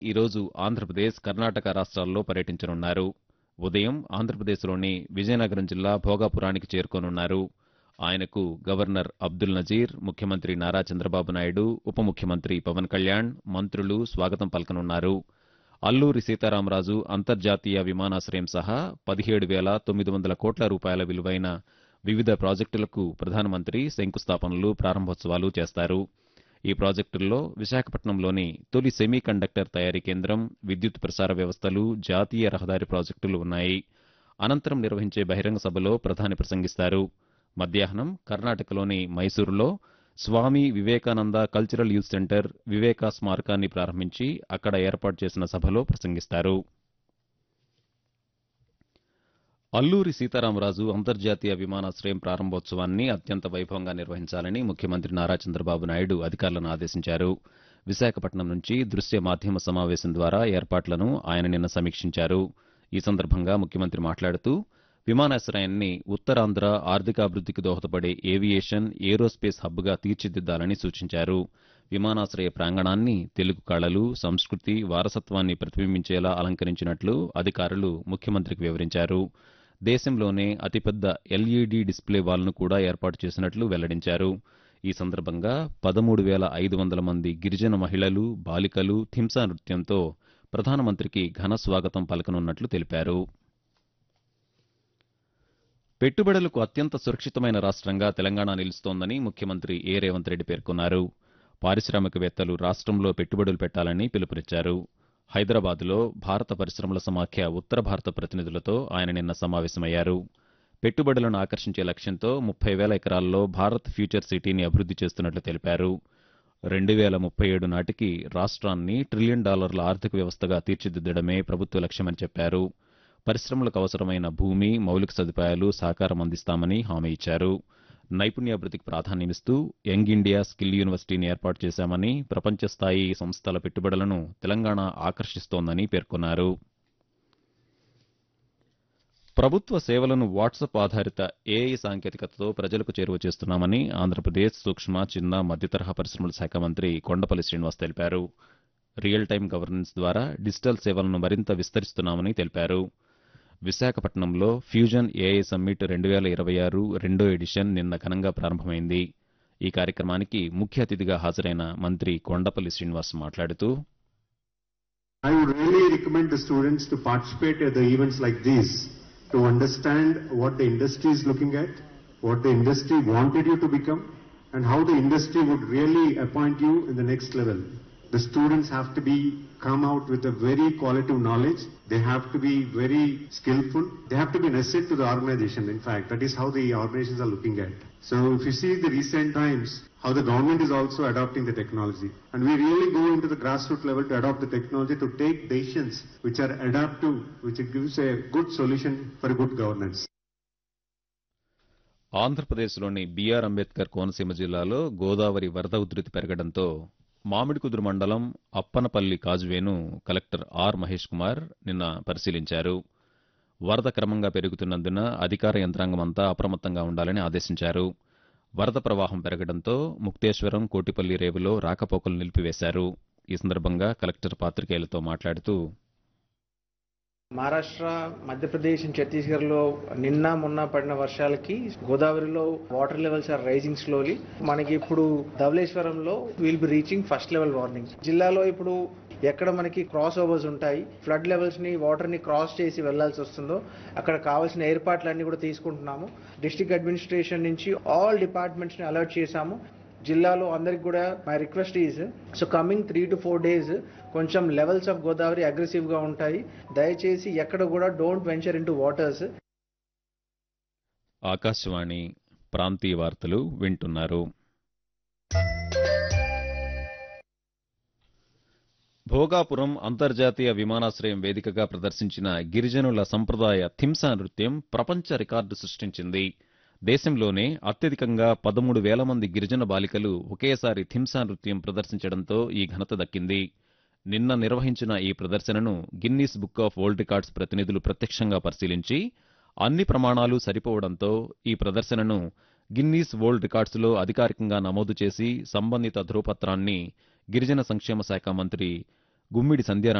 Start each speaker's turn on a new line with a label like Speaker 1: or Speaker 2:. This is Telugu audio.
Speaker 1: ఈరోజు ఆంధ్రప్రదేశ్ కర్ణాటక రాష్ట్రాల్లో పర్యటించనున్నారు ఉదయం ఆంధ్రప్రదేశ్లోని విజయనగరం జిల్లా భోగాపురానికి చేరుకోనున్నారు ఆయనకు గవర్నర్ అబ్దుల్ నజీర్ ముఖ్యమంత్రి నారా చంద్రబాబు నాయుడు ఉప ముఖ్యమంత్రి పవన్ కళ్యాణ్ మంత్రులు స్వాగతం పలకనున్నారు అల్లూరి సీతారామరాజు అంతర్జాతీయ విమానాశ్రయం సహా పదిహేడు వేల తొమ్మిది వందల కోట్ల రూపాయల విలువైన వివిధ ప్రాజెక్టులకు ప్రధానమంత్రి శంకుస్థాపనలు ప్రారంభోత్సవాలు చేస్తారు ఈ ప్రాజెక్టుల్లో విశాఖపట్నంలోని తొలి సెమీ కండక్టర్ తయారీ కేంద్రం విద్యుత్ ప్రసార వ్యవస్థలు జాతీయ రహదారి ప్రాజెక్టులు ఉన్నాయి అనంతరం నిర్వహించే బహిరంగ సభలో ప్రధాని ప్రసంగిస్తారు మధ్యాహ్నం కర్ణాటకలోని మైసూరులో Swami Vivekananda cultural youth centre Viveka స్మారకాన్ని ప్రారంభించి అక్కడ ఏర్పాటు చేసిన సభలో ప్రసంగిస్తారు అల్లూరి సీతారామరాజు అంతర్జాతీయ విమానాశ్రయం ప్రారంభోత్సవాన్ని అత్యంత వైభవంగా నిర్వహించాలని ముఖ్యమంత్రి నారా చంద్రబాబు నాయుడు అధికారులను ఆదేశించారు విశాఖపట్నం నుంచి దృశ్య మాధ్యమ సమావేశం ద్వారా ఏర్పాట్లను ఆయన నిన్న సమీక్షించారు ఈ సందర్భంగా ముఖ్యమంత్రి మాట్లాడుతూ విమానాశ్రయాన్ని ఉత్తరాంధ్ర ఆర్థికాభివృద్ధికి దోహదపడే ఏవియేషన్ ఏరోస్పేస్ హబ్గా తీర్చిదిద్దాలని సూచించారు విమానాశ్రయ ప్రాంగణాన్ని తెలుగు కళలు సంస్కృతి వారసత్వాన్ని ప్రతిబింబించేలా అలంకరించినట్లు అధికారులు ముఖ్యమంత్రికి వివరించారు దేశంలోనే అతిపెద్ద ఎల్ఈడీ డిస్ప్లే వాల్ను కూడా ఏర్పాటు చేసినట్లు వెల్లడించారు ఈ సందర్భంగా పదమూడు వేల ఐదు వందల మంది గిరిజన మహిళలు బాలికలు థింసా నృత్యంతో ప్రధానమంత్రికి ఘన స్వాగతం పలకనున్నట్లు తెలిపారు పెట్టుబడులకు అత్యంత సురక్షితమైన రాష్ట్రంగా తెలంగాణ నిలుస్తోందని ముఖ్యమంత్రి ఏ రేవంత్ రెడ్డి పేర్కొన్నారు పారిశ్రామికవేత్తలు రాష్ట్రంలో పెట్టుబడులు పెట్టాలని పిలుపునిచ్చారు హైదరాబాద్లో భారత పరిశ్రమల సమాఖ్య ఉత్తర భారత ప్రతినిధులతో ఆయన నిన్న సమావేశమయ్యారు పెట్టుబడులను ఆకర్షించే లక్ష్యంతో ముప్పై వేల ఎకరాల్లో భారత్ ఫ్యూచర్ సిటీని అభివృద్ధి చేస్తున్నట్లు తెలిపారు రెండు వేల ముప్పై ఏడు నాటికి రాష్ట్రాన్ని ట్రిలియన్ డాలర్ల ఆర్థిక వ్యవస్థగా తీర్చిదిద్దడమే ప్రభుత్వ లక్ష్యమని చెప్పారు పరిశ్రమలకు అవసరమైన భూమి మౌలిక సదుపాయాలు సహకారం అందిస్తామని హామీ ఇచ్చారు నైపుణ్యాభివృద్ధికి ప్రాధాన్యమిస్తూ యంగ్ ఇండియా స్కిల్ యూనివర్సిటీని ఏర్పాటు చేశామని ప్రపంచ స్థాయి సంస్థల పెట్టుబడులను తెలంగాణ ఆకర్షిస్తోందని పేర్కొన్నారు ప్రభుత్వ సేవలను వాట్సాప్ ఆధారిత ఏఐ సాంకేతికతతో ప్రజలకు చేరువ చేస్తున్నామని ఆంధ్రప్రదేశ్ సూక్ష్మ చిన్న మధ్యతరహా పరిశ్రమల శాఖ మంత్రి కొండపల్లి శ్రీనివాస్ తెలిపారు రియల్ టైం గవర్నెన్స్ ద్వారా డిజిటల్ సేవలను మరింత విస్తరిస్తున్నామని తెలిపారు విశాఖపట్నంలో ఫ్యూజన్ ఏఐ సమ్మిట్ రెండు వేల ఇరవై ఆరు రెండో ఎడిషన్ నిన్న ఘనంగా ప్రారంభమైంది ఈ కార్యక్రమానికి ముఖ్య అతిథిగా హాజరైన మంత్రి కొండపల్లి శ్రీనివాస్ మాట్లాడుతూ
Speaker 2: I would really recommend the students to participate at the events like these to understand what the industry is looking at, what the industry wanted you to become, and how the industry would really appoint you in the next level. The students have to be come out with a very qualitative knowledge. They have to be very skillful. They have to be an asset to the organization. In fact, that is how the organizations are looking at. So if you see the recent times, how the government is also adopting the technology. And we really go into the grassroots level to adopt the technology to take decisions which are adaptive, which gives a good solution for good governance.
Speaker 1: ఆంధ్రప్రదేశ్లోని బీఆర్ అంబేద్కర్ కోనసీమ జిల్లాలో గోదావరి వరద ఉధృతి పెరగడంతో మామిడికుదురు మండలం అప్పనపల్లి కాజువేను కలెక్టర్ ఆర్ మహేష్ కుమార్ నిన్న పరిశీలించారు వరద క్రమంగా పెరుగుతున్నందున అధికార యంత్రాంగం అంతా అప్రమత్తంగా ఉండాలని ఆదేశించారు వరద ప్రవాహం పెరగడంతో ముక్తేశ్వరం కోటిపల్లి రేవులో రాకపోకలు నిలిపివేశారు ఈ సందర్భంగా కలెక్టర్ పాత్రికేయులతో మాట్లాడుతూ
Speaker 3: మహారాష్ట్ర మధ్యప్రదేశ్ అండ్ ఛత్తీస్గఢ్ లో నిన్న మొన్న పడిన వర్షాలకి గోదావరిలో water levels are rising slowly మనకి ఇప్పుడు ధవళేశ్వరంలో will be reaching first level warnings జిల్లాలో ఇప్పుడు ఎక్కడ మనకి క్రాస్ ఓవర్స్ ఉంటాయి ఫ్లడ్ లెవెల్స్ ని వాటర్ ని క్రాస్ చేసి వెళ్లాల్సి వస్తుందో అక్కడ కావాల్సిన ఏర్పాట్లన్నీ కూడా తీసుకుంటున్నాము డిస్ట్రిక్ట్ అడ్మినిస్ట్రేషన్ నుంచి ఆల్ డిపార్ట్మెంట్స్ ని అలర్ట్ చేశాము జిల్లాలో అందరికి కూడా my request is so coming three to four days కొంచెం లెవెల్స్ ఆఫ్ గోదావరి అగ్రెసివ్ గా ఉంటాయి దయచేసి ఎక్కడ కూడా don't venture into waters
Speaker 1: Akashvani ప్రాంతీయ వార్తలు వింటున్నారు భోగాపురం అంతర్జాతీయ విమానాశ్రయం వేదికగా ప్రదర్శించిన గిరిజనుల సంప్రదాయ థింసా నృత్యం ప్రపంచ రికార్డు సృష్టించింది దేశంలోనే అత్యధికంగా పదమూడు వేల మంది గిరిజన బాలికలు ఒకేసారి థింసా నృత్యం ప్రదర్శించడంతో ఈ ఘనత దక్కింది నిన్న నిర్వహించిన ఈ ప్రదర్శనను Guinness Book of World Records ప్రతినిధులు ప్రత్యక్షంగా పరిశీలించి అన్ని ప్రమాణాలు సరిపోవడంతో ఈ ప్రదర్శనను గిన్నీస్ వరల్డ్ రికార్డ్స్లో అధికారికంగా నమోదు చేసి సంబంధిత ధృవపత్రాన్ని గిరిజన సంక్షేమ శాఖ మంత్రి గుమ్మిడి సంధ్యారాణి